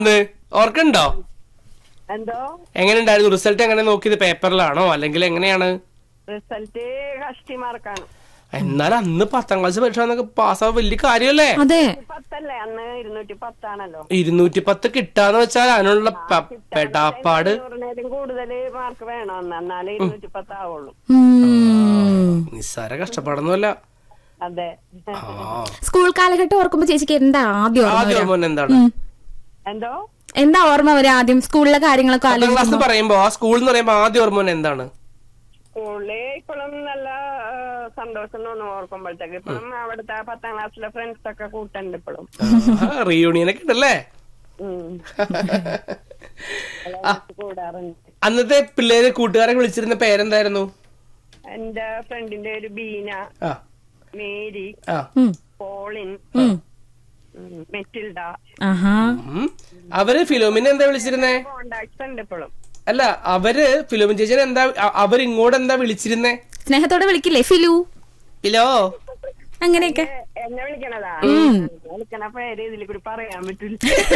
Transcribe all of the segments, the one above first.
എന്ത്? ഓർക്കണ്ടോ എന്തോ എങ്ങനെയുണ്ടായിരുന്നു റിസൾട്ട് എങ്ങനെ നോക്കിയത് പേപ്പറിലാണോ അല്ലെങ്കിൽ എങ്ങനെയാണ് റിസൾട്ട് കഷ്ടി മാർക്കാണ് എന്നാൽ അന്ന് പത്താം ക്ലാസ് പരീക്ഷ എന്നൊക്കെ പാസ്സാവാൻ വലിയ കാര്യമല്ലേ അതെ പത്തല്ലേ അന്ന് ഇരുന്നൂറ്റി പത്താണല്ലോ ഇരുന്നൂറ്റി പത്ത് കിട്ടാന്ന് വെച്ചാൽ അതിനുള്ള പ- പെടാപ്പാട് നൂറിനേലും കൂടുതൽ മാർക്ക് വേണം അന്ന് എന്നാലേ ഇരുന്നൂറ്റി പത്താവുള്ളൂ ഉം. നിസ്സാര കഷ്ടപ്പാടൊന്നുമല്ല അതെ ആ സ്കൂൾ കാലഘട്ടം ഓർക്കുമ്പോ ചേച്ചിക്ക് എന്താ ആദ്യം ഓർമ്മ ആദ്യം വരാ? ഓർമ്മ എന്താണ് ഉം. എന്തോ എന്താ ഓർമ്മ വരാ ആദ്യം സ്കൂളിലെ കാര്യങ്ങളൊക്കെ പത്താം ക്ലാസ് ആലോചിക്കുമ്പോ പറയുമ്പോ ആ സ്കൂൾ എന്ന് പറയുമ്പോ ആദ്യം ഓർമ്മ എന്താണ് സ്കൂളില് ഇപ്പോഴും നല്ല ആ, സന്തോഷം തോന്നും ഓർക്കുമ്പോഴത്തേക്ക് ഇപ്പോഴും അവിടുത്തെ ആ പത്താം ക്ലാസ്സിലെ ഫ്രണ്ട്സ് ഒക്കെ കൂട്ടുണ്ട് ഇപ്പോഴും റീയൂണിയൻ ഒക്കെ ഉണ്ടല്ലേ ഉം. എല്ലാവരും കൂടാറുണ്ട് അന്നത്തെ പിള്ളേര് കൂട്ടുകാരെ വിളിച്ചിരുന്ന പേരെന്തായിരുന്നു എന്റെ ഫ്രണ്ടിന്റെ ഒരു ബീന ആ മേരി ആ ഉം. പോളിൻ ഉം. ഉം, മെറ്റിൽഡ ആഹാ ഉം. അവര് ഫിലോമിനെ എന്താ വിളിച്ചിരുന്നേ കോണ്ടാക്ട്സ് ഉണ്ട് ഇപ്പോഴും അല്ല അവര് ഫിലോമിൻ ചേച്ചിനെ എന്താ അ- അവരിങ്ങോട്ട് എന്താ വിളിച്ചിരുന്നേ സ്നേഹത്തോടെ വിളിക്കില്ലേ ഫിലു ഫിലോ അങ്ങനെയൊക്കെ എന്നെ വിളിക്കണതാ വിളിക്കണ പേര് ഇതിൽ കൂടി പറയാൻ പറ്റില്ല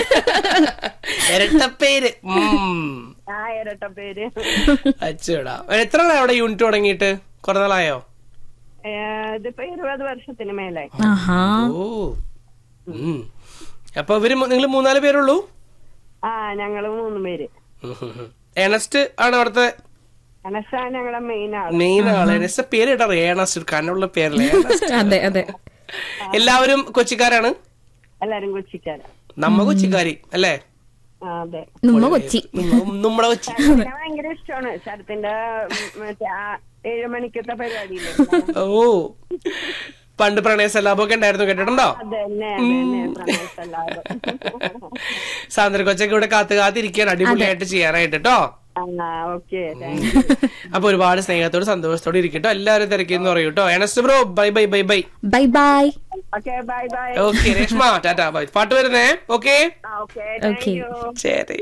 ഇരട്ടപ്പേര് ഉം. ആ ഇരട്ട പേര് അച്ചോടാ എത്ര നാളായി അവിടെ യൂണിറ്റ് തുടങ്ങിയിട്ട് കുറെ നാളായോ ഏ, ഇതിപ്പോ ഇരുപത് വർഷത്തിന് മേലായി ആഹാ ഓ ഉം. അപ്പൊ ഇവര് നിങ്ങൾ മൂന്നാല് പേരുള്ളൂ ആ ഞങ്ങള് മൂന്ന് പേര് എണസ്റ്റ് ആണ് അവിടുത്തെ അനസാ ഞങ്ങളെ മെയിൻ ആള് മെയിൻ ആള് എനസ്റ്റ പേര് കേട്ടോ ഏണസ്റ്റ് ഒരു കനുള്ള പേരല്ലേ ഏണസ്റ്റ്. അതെ അതെ എല്ലാവരും കൊച്ചിക്കാരാണ് എല്ലാരും കൊച്ചിക്കാരാ നമ്മ കൊച്ചിക്കാരി അല്ലേ ആ അതെ നമ്മ കൊച്ചി നമ്മ- നമ്മുടെ കൊച്ചി ശരത്തിനെ ഭയങ്കര ഇഷ്ടമാണ് ശരത്തിന്റെ ഉം, മറ്റേ ആ ഏഴ് മണിക്കത്തെ പരിപാടിയില്ലേ ഓ പണ്ട് പ്രണയ സലാപമൊക്കെ ഉണ്ടായിരുന്നു കേട്ടിട്ടുണ്ടോ അതന്നെ അതന്നെ പ്രണയത്തെല്ലാവരും സാന്ദ്ര കൊച്ചൊക്കെ ഇവിടെ കാത്തു കാത്തിരിക്കുകയാണ് അടിപൊളിയായിട്ട് ചെയ്യാനായിട്ട് കേട്ടോ ആ ഓക്കെ താങ്ക് യു അപ്പൊ ഒരുപാട് സ്നേഹത്തോട് സന്തോഷത്തോടെ ഇരിക്കട്ടോ എല്ലാവരും തിരക്കിന്ന് പറയൂ കേട്ടോ honest bro bye bye bye bye bye bye okay bye bye okay Reshma tata bye പാട്ട് വരുന്നേ okay okay Okay. Thank you ശരി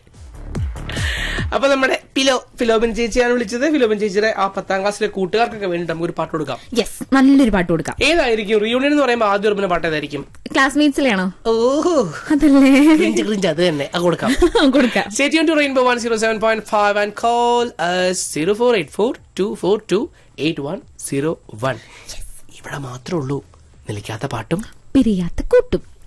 അപ്പൊ നമ്മുടെ ഫിലോ ഫിലോബിൻ ചേച്ചിയാണ് വിളിച്ചത് ഫിലോബിൻ ചേച്ചിയുടെ ആ പത്താം ക്ലാസ്സിലെ കൂട്ടുകാർക്കൊക്കെ വേണ്ടി നമുക്ക് ഒരു പാട്ട് കൊടുക്കാം യെസ് നല്ലൊരു പാട്ട് കൊടുക്കാം ഏതായിരിക്കും റിയൂണിയൻ എന്ന് പറയുമ്പോൾ ആദ്യം ഉറപ്പിന് പാട്ട് ഏതായിരിക്കും ക്ലാസ്മേറ്റ്സിലാണോ ഓഹോ അതല്ലേ ക്രിഞ്ച് ക്രിഞ്ച് അത് തന്നെ അത് കൊടുക്കാം കൊടുക്കാം Stay tuned to Rainbow 107.5 and call us 0484-242-8101. ഇവിടെ മാത്രമേ ഉള്ളൂ നിലയ്ക്കാത്ത പാട്ടും പിരിയാത്ത കൂട്ടും